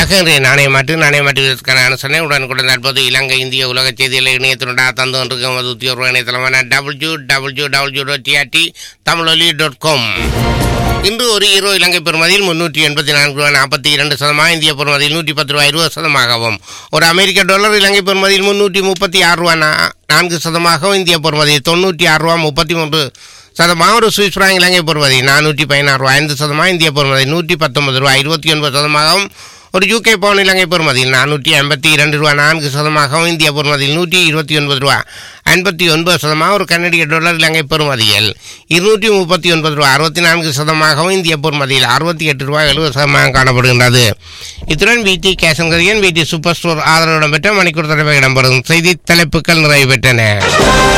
அடுத்ததாக இன்றைய நாணய மாற்று நாணய மாற்றுவதற்கான அனுசரணை உடனுக்குடன் தற்போது இலங்கை இந்திய உலக செய்திகளை இணையத்தினுடன் தந்து கொண்டிருக்கும் அது உத்தியோக இணையதளமான W W W dot TRT Tamiloli dot com இன்று ஒரு ஈரோ இலங்கை பெறுமதியில் முன்னூற்றி எண்பத்தி நான்கு ரூபாய் நாற்பத்தி இரண்டு சதமாக இந்திய பெறுமதியில் நூற்றி பத்து ரூபாய் இருபது சதமாகவும் ஒரு அமெரிக்க டாலர் இலங்கை பெறுமதியில் முன்னூற்றி முப்பத்தி ஆறு ரூபாய் நா- நான்கு சதமாகவும் இந்திய பெறுமதியில் தொண்ணூற்றி ஆறு ரூபாய் முப்பத்தி மூன்று சதமாக ஒரு சுவிஸ் பிராங்க் இலங்கை பெறுமதி நானூற்றி பதினாறு ரூபாய் ஐந்து சதமாக இந்திய பெறுமதி நூற்றி பத்தொன்பது ரூபாய் இருபத்தி ஒன்பது சதமாகவும் ஒரு யூகே பவுன் இலங்கை பெறுமதியில் நானூற்றி ஐம்பத்தி இரண்டு ரூபாய் நான்கு சதமாகவும் இந்திய பெறுமதியில் நூற்றி இருபத்தி ஒன்பது ரூபாய் ஐம்பத்தி ஒன்பது சதமாக ஒரு கன்னடிய டாலர் இலங்கை பெறுமதியில் இருநூற்றி முப்பத்தி ஒன்பது ரூபாய் அறுபத்தி நான்கு சதமாகவும் இந்திய பெறுமதியில் அறுபத்தி எட்டு ரூபாய் எழுபது சதமாக காணப்படுகின்றது இத்துடன் விடி கேசன்கரியன் விடி சூப்பர் ஸ்டோர் ஆதரவுடன் பெற்ற மணிக்கூர் தலைமை இடம்பெறும் செய்தி தலைப்புகள் நிறைவு பெற்றன